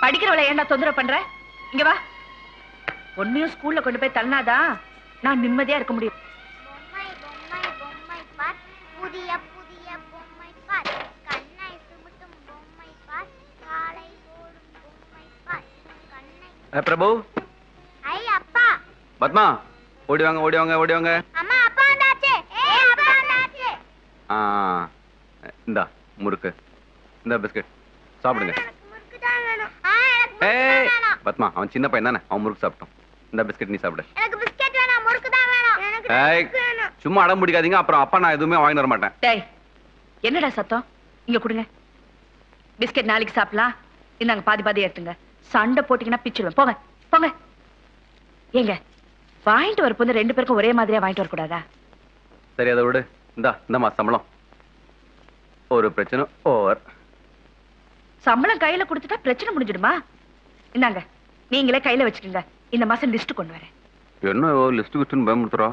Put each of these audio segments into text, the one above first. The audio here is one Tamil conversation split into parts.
படிக்கிறவளை ஏன்டா தொந்தரவு பண்ற இங்க வா உன்னையும் ஸ்கூல்ல கொண்டு போய் தள்ளினாதான் நான் நிம்மதியா இருக்க முடியும் பொம்மை பொம்மை பொம்மை பார் புதிய புதிய பொம்மை பார் கண்ணை சுமுட்டும் பொம்மை பார் காலை ஓடும் பொம்மை பார் கண்ணை ஏ, பிரபு ஐ அப்பா பத்மா ஓடி வாங்க ஓடி வாங்க ஓடி வாங்க அம்மா அப்பா வந்தாச்சு ஏ அப்பா வந்தாச்சு ஆ இந்தா முறுக்கு இந்த பிஸ்கட் சாப்பிடுங்க எனக்கு முறுக்கு தான் வேணும் ஆ எனக்கு முறுக்கு ஏய் தான் வேணும் பத்மா அவன் சின்ன பையன் தானே அவன் முறுக்கு சாப்பிட்டோம் இந்த பிஸ்கட் நீ சாப்பிடு எனக்கு பிஸ்கட் வேணாம் முறுக்கு தான் வேணும் எனக்கு ஏய் முறுக்கு வேணும் சும்மா அடம் பிடிக்காதீங்க அப்புறம் அப்பா நான் எதுவுமே வாங்கி வர மாட்டேன் டேய் என்னடா சத்தம் இங்க கொடுங்க பிஸ்கட் நாளைக்கு சாப்பிடலாம் இந்தாங்க பாதி பாதி எடுத்துங்க சண்டை போட்டீங்கன்னா பிச்சிடுவேன் போங்க போங்க ஏங்க வாங்கிட்டு வர போது ரெண்டு பேருக்கும் ஒரே மாதிரியா வாங்கிட்டு வரக்கூடாதா சரி அதை விடு இந்தா இந்தம்மா சம்பளம் ஒரு பிரச்சனை ஓவர் சம்பளம் கையில கொடுத்துட்டா பிரச்சனை முடிஞ்சிடுமா இந்தாங்க நீங்களே கையில வச்சுக்கோங்க இந்த மாசம் லிஸ்ட் கொண்டு வரேன் என்ன லிஸ்ட் கிஸ்ட்னு பயமுறுத்துறோம்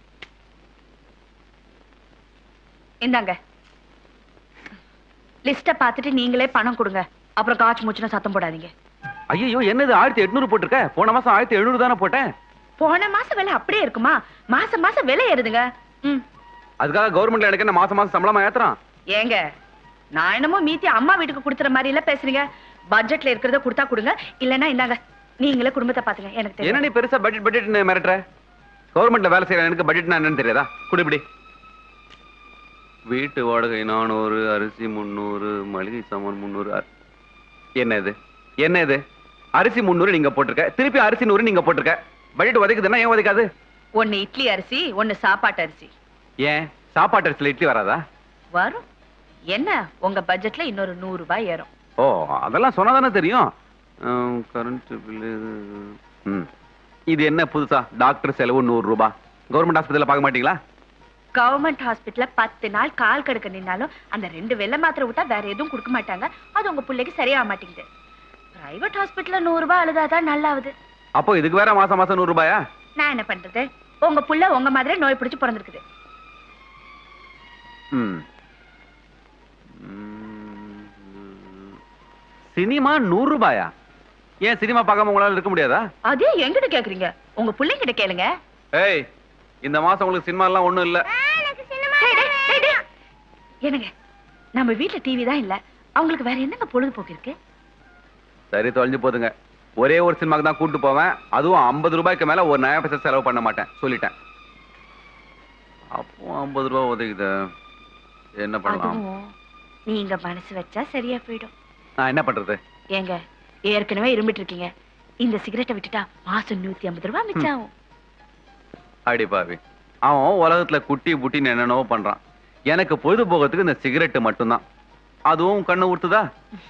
இந்தாங்க லிஸ்ட பார்த்துட்டு நீங்களே பணம் கொடுங்க அப்புறம் காய்ச்சி மூச்சுனா சத்தம் போடாதீங்க ஐயோ என்னது ஆயிரத்தி எட்நூறு போட்டிருக்க போன மாசம் ஆயிரத்தி எழுநூறு தானே போட்டேன் போன மாசம் விலை அப்படியே இருக்குமா மாசம் மாசம் விலை ஏறுதுங்க ம் அதுக்காக கவர்மெண்ட்ல எனக்கு என்ன மாசம் மாசம் சம்பளமா ஏத்துறான் ஏங்க நான் என்னமோ மீத்தி அம்மா வீட்டுக்கு கொடுத்துற மாதிரி இல்ல பேசுறீங்க பட்ஜெட்ல இருக்கிறத கொடுத்தா கொடுங்க இல்லன்னா இந்தாங்க நீங்களே குடும்பத்தை பாத்துங்க எனக்கு என்ன தெரியும் நீ பெருசா பட்ஜெட் பட்ஜெட் மிரட்டுற கவர்மெண்ட்ல வேலை செய்யற எனக்கு பட்ஜெட்னா என்னன்னு தெரியாதா குடு இப்படி வீட்டு வாடகை நானூறு அரிசி முந்நூறு மளிகை சாமான் முந்நூறு அ- என்ன இது என்ன இது அரிசி முந்நூறு நீங்க போட்டிருக்க திருப்பி அரிசி நூறு நீங்க போட்டிருக்க பட்ஜெட் உதைக்குதுன்னா ஏன் உதைக்காது ஒன்னு இட்லி அரிசி ஒன்னு சாப்பாட்டு அரிசி ஏன் சாப்பாட்டு அரிசியில் இட்லி வராதா வரும் என்ன உங்க பட்ஜெட்ல இன்னொரு நூறு ரூபாய் ஏறும் ஓ அதெல்லாம் சொன்னாதானே தெரியும் கரண்ட் பில்லு ம் இது என்ன புதுசா டாக்டர் செலவு நூறு ரூபாய் கவர்மெண்ட் ஹாஸ்பிட்டலில் பார்க்க மாட்டீங்களா கவர்மெண்ட் ஹாஸ்பிட்டல்ல பத்து நாள் கால் கடுக்க நின்னாலும் அந்த ரெண்டு வெள்ளை மாத்திரை விட்டா வேற எதுவும் கொடுக்க மாட்டாங்க அது உங்க பிள்ளைக்கு சரியாக மாட்டேங்குது பிரைவேட் ஹாஸ்பிட்டல்ல நூறு ரூபாய் அழுதாதான் நல்லாவுது அப்போ இதுக்கு வேற மாசம் மாசம் நூறு ரூபாயா நான் என்ன பண்றது உங்க புள்ள உங்க மாதிரி நோய் பிடிச்சு பிறந்திருக்குது ம் ம். சினிமா நூறு ரூபாயா ஏன் சினிமா பார்க்காம உங்களால இருக்க முடியாதா அதே எங்கிட்ட கேக்குறீங்க உங்க பிள்ளைங்கிட்ட கேளுங்க ஏய் இந்த மாசம் உங்களுக்கு சினிமா எல்லாம் ஒண்ணும் இல்ல ஆ, எனக்கு சினிமா டேய், டேய், டேய், டேய். என்னங்க நம்ம வீட்ல டிவி தான் இல்ல அவங்களுக்கு வேற என்னங்க பொழுதுபோக்கு இருக்கு சரி தொலைஞ்சு போதுங்க ஒரே ஒரு சினிமாக்கு தான் கூட்டு போவேன் அதுவும் ஐம்பது ரூபாய்க்கு மேல ஒரு நயா பைசா செலவு பண்ண மாட்டேன் சொல்லிட்டேன் அப்போ ஐம்பது ரூபாய் உதவிக்குது என்ன பண்ணலாம் அதுவும் நீங்க மனசு வச்சா சரியா போயிடும் நான் என்ன பண்றது ஏங்க ஏற்கனவே இரும்பிட்டு இருக்கீங்க இந்த சிகரெட்டை விட்டுட்டா மாசம் நூத்தி ஐம்பது ரூபாய் மிச்சம் ஆகும் அடி பாவி அவன் உலகத்துல குட்டி புட்டின்னு என்னென்னவோ பண்றான் எனக்கு பொழுதுபோகத்துக்கு இந்த சிகரெட் மட்டும்தான் அதுவும் கண்ணு ஊத்துதா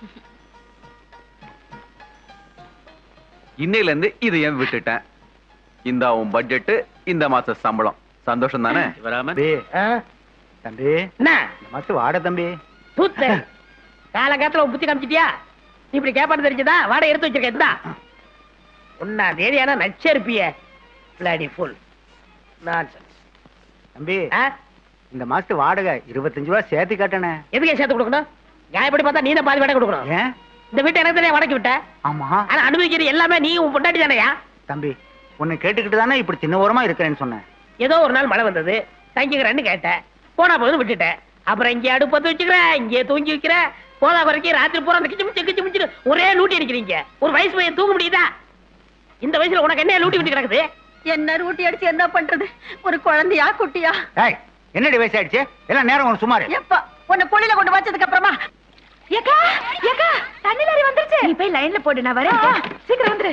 இன்னையில இருந்து இதையும் விட்டுட்டேன் இந்த உன் பட்ஜெட் இந்த மாச சம்பளம் சந்தோஷம் தானே சிவராமன் தம்பி தம்பி என்ன இந்த மாசம் வாட தம்பி தூத்து காலங்காத்துல உன் புத்தி காமிச்சிட்டியா நீ இப்படி கேப்பாடு தெரிஞ்சதா வாடகை எடுத்து வச்சிருக்க இந்தா ஒன்னா தேதியான நச்சரிப்பிய பிளாடி ஃபுல் நான்சென்ஸ் தம்பி இந்த மாசத்து வாடகை இருபத்தஞ்சு ரூபா சேர்த்து கட்டணே எதுக்கு சேர்த்து கொடுக்கணும் நியாயப்படி பார்த்தா நீ தான் பாதி வாடகை கொடுக்கணும் ஏன் இந்த வீட்டை எனக்கு தானே வாடகை விட்ட ஆமா ஆனா அனுபவிக்கிறது எல்லாமே நீ உன் பொண்டாட்டி தானேயா தம்பி உன்னை கேட்டுக்கிட்டு தானே இப்படி சின்ன ஓரமா இருக்கிறேன்னு சொன்னேன் ஏதோ ஒரு நாள் மழை வந்தது தங்கிக்கிறேன்னு கேட்டேன் போனா போதும் விட்டுட்டேன் அப்புறம் இங்கே அடுப்பத்து வச்சுக்கிறேன் இங்கே தூங்கி வைக்கிறேன் போதா குறைக்கி ராத்திரி பூரா அந்த கிச்சு மிச்சு கிச்சு மிச்சு ஒரே லூட்டி அடிக்கிறீங்க ஒரு வயசு பையன் தூங்க முடியுதா இந்த வயசுல உனக்கு என்ன லூட்டி விட்டு கிடக்குது என்ன ரூட்டி அடிச்சு என்ன பண்றது ஒரு குழந்தையா குட்டியா ஏய் என்னடி வயசாயிடுச்சு எல்லாம் நேரம் ஒன்று சுமாரு எப்ப உன்னை பொழில கொண்டு வச்சதுக்கு அப்புறமா ஏக்கா ஏக்கா தண்ணி லாரி வந்துருச்சு நீ போய் லைன்ல போடு நான் வரேன் சீக்கிரம் வந்துரு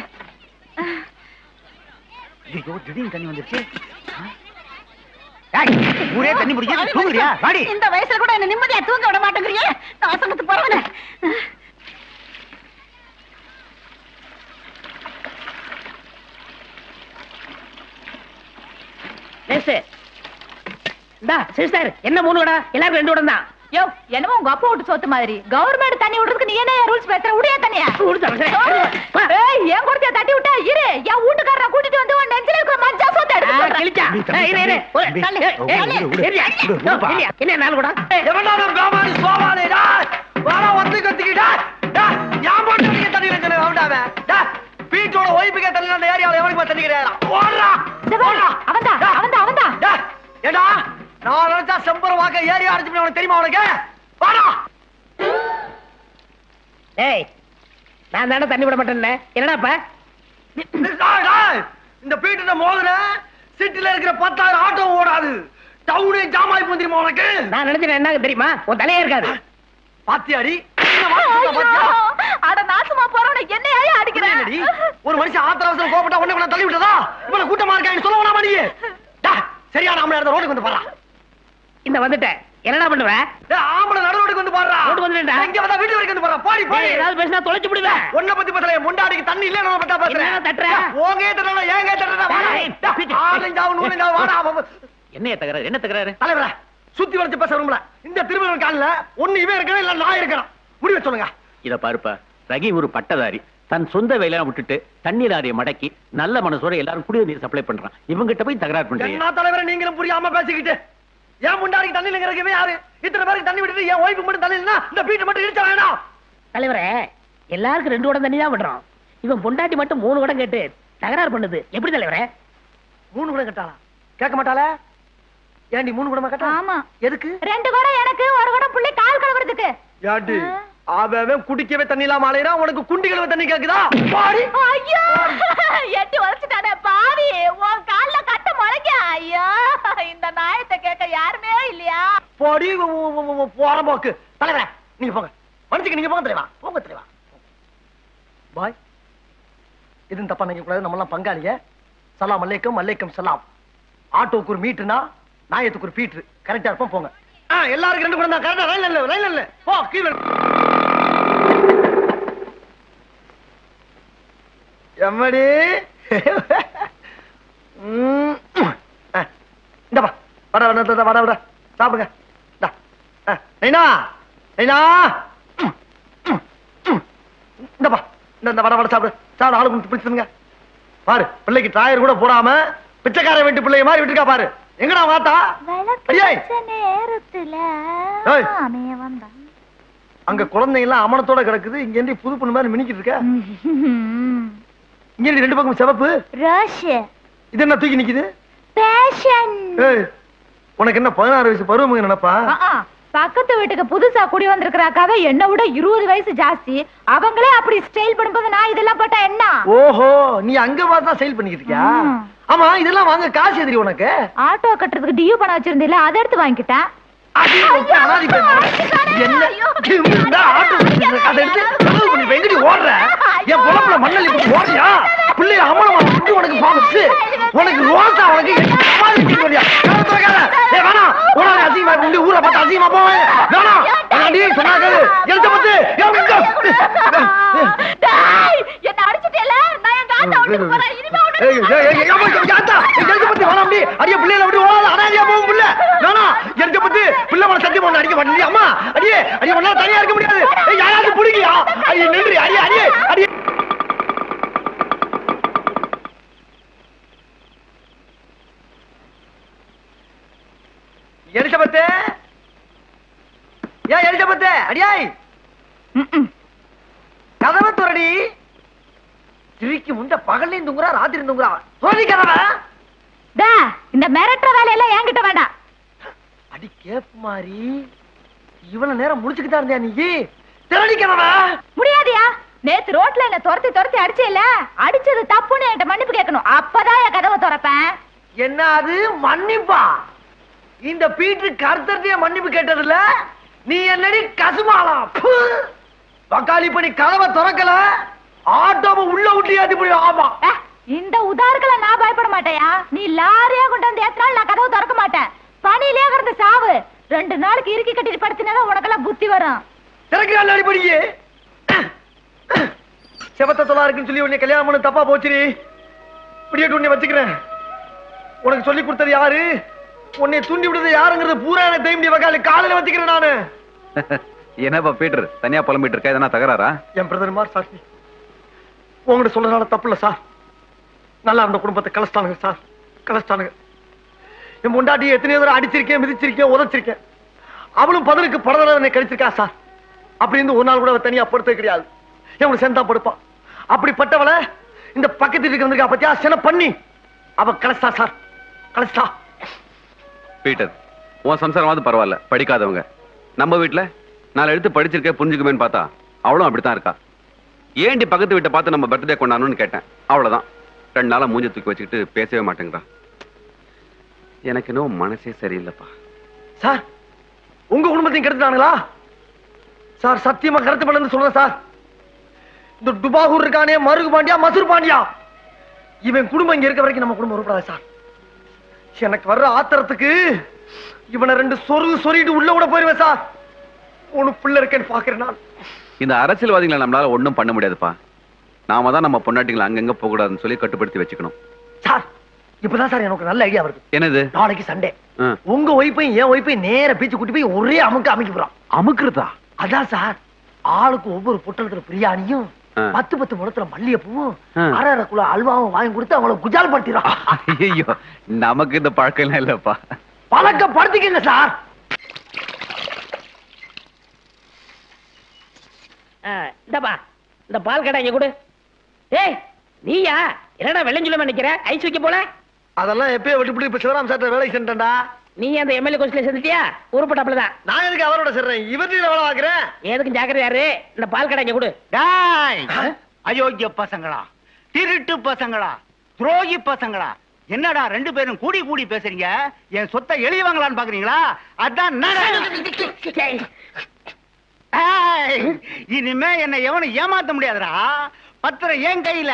ஐயோ திடீர்னு தண்ணி வந்துருச்சு ஆ? ஏய், ஊரே தண்ணி பிடிச்சி தூங்குறியா வாடி இந்த வயசுல கூட என்ன நிம்மதியா தூங்க விட மாட்டேங்கிறியே நாசனத்து போறவன நேசு இந்தா சிஸ்டர் என்ன மூணு வடை எல்லாருக்கும் ரெண்டு வடம் தான் யோ என்னமோ உங்க அப்பா விட்டு சொத்து மாதிரி கவர்மெண்ட் தண்ணி விடுறதுக்கு நீ என்ன ரூல்ஸ் பேசுற உடைய தண்ணியா ஏய் ஏன் கொடுத்தியா தட்டி விட்டா இரு என் வீட்டுக்காரரை கூட்டிட்டு வந்து உன் நெஞ்சில இருக்கிற மஞ்சா சொத்தை எடுத்து சொல்றேன். கிழிச்சா தம்பி, தம்பி, ஏய், இரு, இரு. ஒரு தம்பி. தள்ளு. ஓ, ஏய், விடு, விடு. ஏறியா? விடு, விடுப்பா. ஏறியா? என்ன நாலு கூட எவனாலும் காமாடி சோமாலிடா வாடா வந்து கத்திக்கிட்டா யா, யா போட்டு தண்ணியில பைப்பு தண்ணி அந்த ஏரியாவில் எவனுக்கு தண்ணி கிடையாது ஓடுறா இந்த பாரு, அவன்தான் அவன்தான் அவன்தான் டேய், ஏடா நான் நினைச்சா செம்பரம் வாக்க ஏரியா அடிச்சு உனக்கு தெரியுமா உனக்கு வாடா டேய் நான் தானே தண்ணி விட மாட்டேன்னு என்னடாப்பா டேய், டேய், இந்த பீட்டு மோதுன சிட்டில இருக்கிற பத்தாயிரம் ஆட்டோ ஓடாது டவுனே ஜாம் ஆகி போய் தெரியுமா உனக்கு நான் நினைச்சேன் என்ன தெரியுமா உன் தலையே இருக்காது பாத்தியாடி என்ன வார்த்தை சொல்றா பாத்தியா? அட நாசமா போறவன என்னையா அடிக்கிற என்னடி? ஒரு மனுஷன் ஆத்திர அவசரம் கோபப்பட்டா உன்னை கொண்டு தள்ளி விட்டதா இவ்வளவு கூட்டமா இருக்கா சொல்ல வேணாமா நீ டேய், சரியா நாம இடத்த ரோடுக்கு வந்து பாறா இந்த வந்துட்டேன் என்னடா பண்ணுவ ஆம்பளை நடு ரோடுக்கு வந்து பாறா ரோட்டுக்கு வந்துட்டேன்டா. இங்க வந்தா வீட்டு வரைக்கும் வந்து பாறா பாடி பாடி டேய், ஏதாவது பேசினா தொலைச்சு விடுவேன் உன்னை பத்தி பேசல என் முண்டாடிக்கு தண்ணி இல்ல நான் பத்தா பேசுறேன் என்னடா தட்டுற? ஓங்கே தட்டல ஏங்க தட்டல வாடா டேய், டேய், ஆளுஞ்சாவு நூலுஞ்சாவு வாடா அவன் என்ன தகராறு என்ன தகராறு தலைவரே சுத்தி வளைச்சு பேச விரும்பல இந்த திருமணம் காலில் ஒண்ணு இவன் இருக்கணும் இல்ல நான் இருக்கணும் முடிவை சொல்லுங்க இத பாருப்பா ரகி ஒரு பட்டதாரி தன் சொந்த வேலையெல்லாம் விட்டுட்டு தண்ணீர் லாரியை மடக்கி நல்ல மனசோட எல்லாரும் குடிநீர் நீர் சப்ளை பண்றான் இவங்கிட்ட போய் தகராறு பண்றீங்க என்ன தலைவரை நீங்களும் புரியாம பேசிக்கிட்டு ஏன் முண்டாடிக்கு தண்ணி இல்லைங்கிறவே யாரு இத்தனை பேருக்கு தண்ணி விட்டுட்டு என் ஒய்ஃபு மட்டும் தண்ணி இல்லைன்னா இந்த வீட்டு மட்டும் இடிச்ச வேணாம் தலைவரே எல்லாருக்கும் ரெண்டு குடம் தண்ணி தான் விடுறோம் இவன் பொண்டாட்டி மட்டும் மூணு குடம் கேட்டு தகராறு பண்ணுது எப்படி தலைவரே மூணு கூட கட்டாளா கேட்க மாட்டாளா ஏண்டி மூணு கூடமா கட்டா ஆமா எதுக்கு ரெண்டு குடம் எனக்கு ஒரு குடம் புள்ளி கால் கழுவுறதுக்கு ஏண்டி அவன் குடிக்கவே தண்ணி இல்லாம அலையறான் உனக்கு குண்டி கழுவ தண்ணி கேக்குதா பாடி ஐயோ எட்டி உழைச்சிட்டானே பாவி உன் கால்ல கட்ட முளைக்க ஐயோ இந்த நாயத்தை கேட்க யாருமே இல்லையா போடி போற போக்கு தலைவரே நீங்க போங்க மனுஷக்கு நீங்க போங்க தலைவா போங்க தலைவா பாய் இது தப்பா நினைக்க கூடாது நம்ம எல்லாம் பங்காளிங்க சலாம் அலைக்கும் அலைக்கும் சலாம் ஆட்டோக்கு ஒரு மீட்டர்னா நாயத்துக்கு ஒரு பீட்ரு கரெக்டா இருப்போம் போங்க ஆ எல்லாருக்கும் ரெண்டு கூட தான் கரெக்டா ரயில் இல்ல ரயில் இல்ல போ கீழே எம்மடி ம். ஆ, இந்தப்பா வட வட வட வட வட சாப்பிடுங்க இந்தா. ஆ, நைனா நைனா ம், ம், ம். இந்தப்பா இந்த இந்த வட வட சாப்பிடு சாப்பிடு ஆளு கொடுத்து பிடிச்சிருங்க பாரு பிள்ளைக்கு டயர் கூட போடாம பிச்சைக்கார வீட்டு பிள்ளைங்க மாதிரி விட்டுருக்கா பாரு எங்கடா வாத்தா ஐயே! நேரத்துல ஏய்! ஆமைய வந்தான் அங்க குழந்தைங்க எல்லாம் அமனத்தோட கிடக்குது இங்க இருந்து புது பொண்ணு மாதிரி மினிக்கிட்டு இருக்க இங்க இருந்து ரெண்டு பக்கம் சிவப்பு ரஷ் இது என்ன தூக்கி நிக்குது பேஷன் ஏய் உனக்கு என்ன பதினாறு வயசு பருவம் நினைப்பா பக்கத்து வீட்டுக்கு புதுசா குடி வந்திருக்கிறாக்காக என்ன விட இருபது வயசு ஜாஸ்தி அவங்களே அப்படி ஸ்டைல் பண்ணும்போது நான் இதெல்லாம் போட்டா என்ன ஓஹோ நீ அங்க பார்த்தா சேல் பண்ணிக்கிட்டு இருக்கியா ம். ஆமா இதெல்லாம் வாங்க காசு எதிரி உனக்கு ஆட்டோ கட்டுறதுக்கு டியூ பணம் வச்சிருந்தீல அதை எடுத்து வாங்கிக்கிட்டேன் அடி, உனக்கு அனாதை பெண். என்ன இந்த ஆட்டோ வச்சிருக்க, அதை எடுத்து செலவு பண்ணி இப்ப எங்கடி ஓடுற என் பொழப்புல மண்ணள்ளி போட்டு ஓடுறியா பிள்ளைய அம்மனமா விட்டு உனக்கு பாவச்சு உனக்கு ரோசா உனக்கு எட்டு சமாளி வச்சுக்க வேண்டியா கதவை திறக்காத. ஏய், வேணாம் உனால அசிங்கமா உண்டு ஊரை பார்த்து அசிங்கமா போவேன் வேணாம் வேணாண்டி சொன்னாங்க எழுத்த பத்து டேய், என்ன அடிச்சிட்டேல நான் எங்க ஆட்டோ விட்டு போறேன் இனிமே உன்னை ஏய், ஏய், ஏய், ஏய், ஏய், யாத்தா, ஏய், எழுத்த பத்து வேணாம் அப்படி. அடியே பிள்ளையில விட்டு ஓடாத, அனாதையா போகும் பிள்ளை. வேணாம், எழுத்த பத்து, பிள்ளை மேல சத்தியம் பண்ண அடிக்க மாட்டேன். அம்மா, அடியே, அடியே, உன்னால தனியா இருக்க முடியாது. ஏய், யாராவது பிடிக்கியா? ஐயே, நில்றி, அடியே, அடியே, அடியே. எலிசபெத்து ஏன் எலிசபெத்து அடியாய் ம்ம். கதவை துறடி திருக்கி முண்ட பகல்லையும் தூங்குறா ராத்திரி தூங்குறா துறடி கதவை டா, இந்த மிரட்டுற வேலையெல்லாம் என்கிட்ட வேண்டாம் அடி கேப் மாதிரி இவ்வளவு நேரம் முடிச்சுக்கிட்டா இருந்தியா நீ திரடி கதவை முடியாதியா நேத்து ரோட்ல என்ன துரத்தி துரத்தி அடிச்சேல அடிச்சது தப்புன்னு என்கிட்ட மன்னிப்பு கேட்கணும் அப்பதான் என் கதவை திறப்பேன் என்ன அது மன்னிப்பா இந்த பீட்டு கருத்தத்தைய மன்னிப்பு கேட்டதுல நீ என்னடி கசுமாளா ப்பு! பக்காளி பண்ணி கதவை திறக்கல ஆட்டோவை உள்ள விட்டு ஏத்தி போய் ஆமா ஏ, இந்த உதாரணங்களை நான் பயப்பட மாட்டேயா நீ லாரியா கொண்டு வந்து ஏத்தினாலும் நான் கதவு திறக்க மாட்டேன் பனியிலே கிடந்து சாவு ரெண்டு நாளைக்கு இறுக்கி கட்டிட்டு படுத்தினா உனக்கெல்லாம் புத்தி வரும் திறக்கிறாள் அடிப்படியே செவத்த தொலா இருக்குன்னு சொல்லி உன்னை கல்யாணம் பண்ண தப்பா போச்சுடி இப்படியே உன்னை வச்சுக்கிறேன் உனக்கு சொல்லி கொடுத்தது யாரு உன்னை தூண்டி விடுறது யாருங்கிறது பூரா எனக்கு தெரியும் வகாலு காலையில வச்சுக்கிறேன் நானு என்னப்பா பீட்டர் தனியா புலம்பிட்டு இருக்க எதனா தகராறா என் பிரதர் மாதிரி சார் உங்ககிட்ட சொல்றதுனால தப்பு இல்ல சார் நல்லா இருந்த குடும்பத்தை கலஸ்தானுங்க சார் கலஸ்தானுங்க என் முண்டாட்டி எத்தனையோ தடவை அடிச்சிருக்கேன் மிதிச்சிருக்கேன் உதச்சிருக்கேன் அவளும் பதிலுக்கு படதடவை என்னை கழிச்சிருக்கா சார் அப்படி இருந்து ஒரு நாள் கூட அவ தனியா படுத்தது கிடையாது எவனு சேர்ந்தா படுப்பான் அப்படிப்பட்டவளை இந்த பக்கத்து வீட்டுக்கு வந்திருக்கா பத்தியா சின பண்ணி அவ கலஸ்தா சார் கலஸ்தா பீட்டர் உன் சம்சாரமாவது பரவாயில்ல படிக்காதவங்க நம்ம வீட்ல நாலு எடுத்து படிச்சிருக்கேன் புரிஞ்சுக்குமேன்னு பார்த்தா அவளும் அப்படித்தான் இருக்கா ஏன்டி பக்கத்து வீட்டை பார்த்து நம்ம பர்த்டே கொண்டாடணும்னு கேட்டேன் அவ்வளவுதான் ரெண்டு நாளா மூஞ்ச தூக்கி வச்சுக்கிட்டு பேசவே மாட்டேங்கிறா எனக்கு இன்னும் மனசே சரியில்லைப்பா சார் உங்க குடும்பத்தையும் கெடுத்துட்டானுங்களா சார் சத்தியமா கருத்து பண்ணு சொல்றேன் சார் இந்த டுபாகூர் இருக்கானே மருகு பாண்டியா மசூர் பாண்டியா இவன் குடும்பம் இங்க இருக்க வரைக்கும் நம்ம குடும்பம் உருப்படாது சார் எனக்கு வர்ற ஆத்திரத்துக்கு இவனை ரெண்டு சொருகு சொருகிட்டு உள்ள கூட போயிருவேன் சார் ஒண்ணு பிள்ளை இருக்கேன்னு பாக்குறேன் நான் இந்த அரசியல்வாதிகளை நம்மளால ஒண்ணும் பண்ண முடியாதுப்பா நாம தான் நம்ம பொண்டாட்டிங்களை அங்கங்க போக கூடாதுன்னு சொல்லி கட்டுப்படுத்தி வச்சுக்கணும் சார் இப்பதான் சார் எனக்கு ஒரு நல்ல ஐடியா வருது என்னது நாளைக்கு சண்டே ஆ. உங்க ஒய்ஃபையும் என் ஒய்ஃபையும் நேர பீச்சு கூட்டி போய் ஒரே அமுக்கு அமைக்க போறான் அமுக்குறதா அதான் சார் ஆளுக்கு ஒவ்வொரு பொட்டலத்துல பிரியாணியும் ஆ. பத்து பத்து முடத்துல மல்லிகைப்பூவும் ஆ. அரை அரை குள்ள அல்வாவும் வாங்கி கொடுத்து அவங்கள குஜால் படுத்திடுறான் ஐயோ நமக்கு இந்த பழக்கம் எல்லாம் இல்லப்பா பழக்கப்படுத்திக்கங்க சார் ஆ, இந்தாப்பா இந்த பால் கடை இங்க கொடு ஏய் நீயா என்னடா வெள்ளஞ்சுலமா நிக்கிற ஐஸ் வைக்க போல அதெல்லாம் எப்பயோ விட்டு இப்ப சிவராம் சார் வேலைக்கு சென்றா நீ அந்த எம்எல்ஏ கோஸ்ட்ல செஞ்சுட்டியா உருப்பட்டாப்புல தான் நான் எதுக்கு அவரோட சேர்றேன் இவர்கிட்ட வேலை வாக்குறேன் எதுக்கும் ஜாக்கிரதையா இரு இந்த பால் கடை இங்க கொடு டாய் அயோக்கிய பசங்களா திருட்டு பசங்களா துரோகி பசங்களா என்னடா ரெண்டு பேரும் கூடி கூடி பேசுறீங்க என் சொத்தை எழுதிவாங்களான்னு பாக்குறீங்களா அதான் நட- ஏய், இனிமே என்ன எவனும் ஏமாத்த முடியாதுடா பத்திரம் என் கையில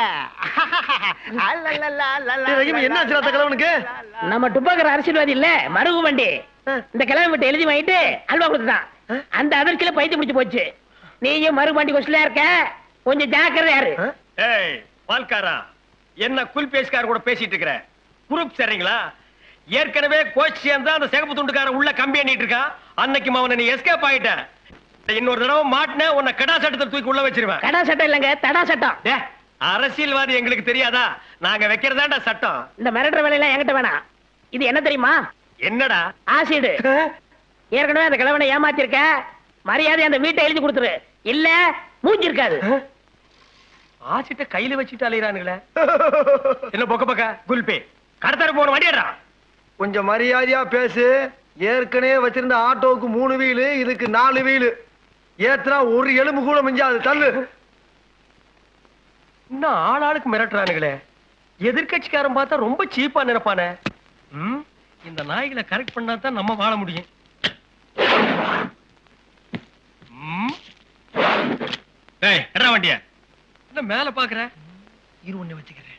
என்ன ஆச்சு அந்த கிழவனுக்கு நம்ம டுப்பாக்கர் அரசியல்வாதி இல்ல மருகு வண்டி இந்த கிழமை விட்டு எழுதி வாங்கிட்டு அல்வா கொடுத்துட்டான் அந்த அதிர்ச்சியில பைத்தியம் முடிச்சு போச்சு நீயும் மருகு வண்டி கொஸ்டில இருக்க கொஞ்சம் ஜாக்கிரதையா இரு ஏய் பால்காரா என்ன குல் பேஸ்கார் கூட பேசிட்டு இருக்கிற குரூப் சரிங்களா ஏற்கனவே கோச் சேர்ந்தா அந்த சிகப்பு துண்டுக்காரன் உள்ள கம்பி எண்ணிட்டு இருக்கான் அன்னைக்கு அவனை நீ எஸ்கேப் ஆயிட்ட இன்னொரு தடவை மாட்டின உன்னை கடா சட்டத்தை தூக்கி உள்ள வச்சிருவேன் கடா சட்டம் இல்லங்க தடா சட்டம் டே, அரசியல்வாதி எங்களுக்கு தெரியாதா நாங்க வைக்கிறதாண்டா சட்டம் இந்த மிரட்டுற வேலையெல்லாம் என்கிட்ட வேணாம் இது என்ன தெரியுமா என்னடா ஆசிடு ஏற்கனவே அந்த கிழவனை ஏமாத்திருக்க மரியாதை அந்த வீட்டை எழுதி கொடுத்துரு இல்ல மூஞ்சி இருக்காது ஆசிட்ட கையில வச்சுட்டு அலையிறானுங்களே என்ன பொக்க பக்க குல்பே கடத்தாரு போன வண்டியடா கொஞ்சம் மரியாதையா பேசு ஏற்கனவே வச்சிருந்த ஆட்டோவுக்கு மூணு வீலு இதுக்கு நாலு வீலு ஏத்துனா ஒரு எலும்பு கூட மிஞ்சாது தள்ளு இன்னும் ஆளாளுக்கு மிரட்டுறானுங்களே எதிர்க்கட்சிக்காரன் பார்த்தா ரொம்ப சீப்பா நினைப்பானே ம், இந்த நாய்களை கரெக்ட் பண்ணா தான் நம்ம வாழ முடியும் ம். ஏய் எட்ரா வண்டிய என்ன மேல பாக்குற இரு ஒண்ணு வச்சுக்கிறேன்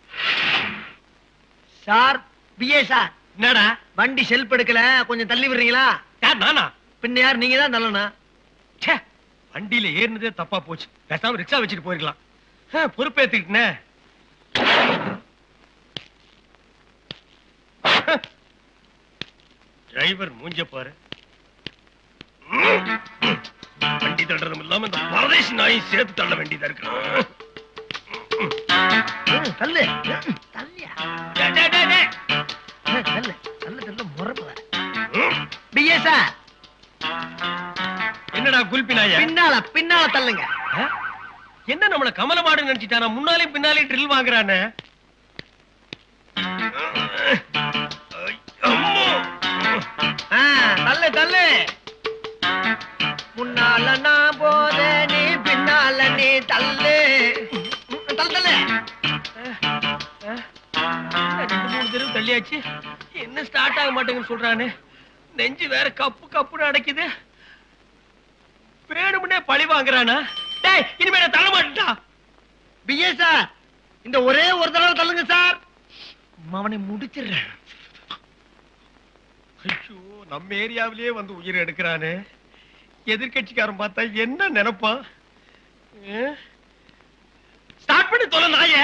சார் பிஏ சார் என்னடா வண்டி செல்ப் எடுக்கல கொஞ்சம் தள்ளி விடுறீங்களா யார் நானா பின்ன யார் நீங்க தான் தள்ளணும் ச்சே வண்டியில ஏறினதே தப்பா போச்சு பேசாம ரிக்ஷா வச்சுட்டு போயிருக்கலாம் ஆ, பொறுப்பேத்துக்கிட்டனே டிரைவர் மூஞ்ச பாரு வண்டி தள்ளுறதும் இல்லாம இந்த பரதேசி நாயும் சேர்த்து தள்ள வேண்டியதா இருக்கு தள்ளு தள்ளியா டேய், டேய், டேய், டேய். தள்ளு தள்ளு தள்ளு முறப்பு ம், பிஏ சார் என்னடா குல்பி நாயா பின்னால பின்னால தள்ளுங்க ஆ? என்ன நம்மள கமல மாடு நினைச்சிட்டானா முன்னாலே பின்னாலே ட்ரில் வாங்குறானே ஐ, அம்மோ. ஆ, தள்ளு தள்ளு முன்னால நான் போத நீ பின்னால நீ தள்ளு தள்ளு தள்ளு ரெண்டு மூணு தடவை தள்ளியாச்சு என்ன ஸ்டார்ட் ஆக மாட்டேங்குன்னு சொல்றானே நெஞ்சு வேற கப்பு கப்புன்னு அடைக்குது வேணும்னே பழி வாங்குறானா டேய் இனிமே நான் தள்ள மாட்டேன்டா பிஏ சார் இந்த ஒரே ஒரு தடவை தள்ளுங்க சார் அவனை முடிச்சிடுறேன் ஐயோ நம்ம ஏரியாவிலேயே வந்து உயிர் எடுக்கிறானே எதிர்க்கட்சிக்காரன் பார்த்தா என்ன நினைப்பான் ஸ்டார்ட் பண்ணி தொலை நாய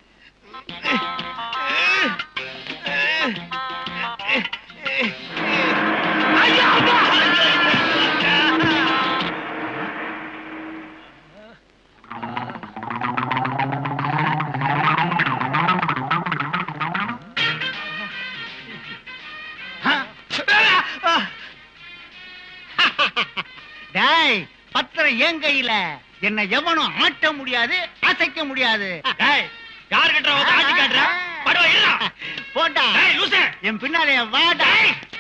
டேய் பத்திரம் என் கையில என்ன எவனும் ஆட்ட முடியாது அசைக்க முடியாது டேய் யாரு கிட்ட வந்து ஆட்சி காட்டுற படுவா இருடா போட்டா டேய் லூசு என் பின்னாலே வாடா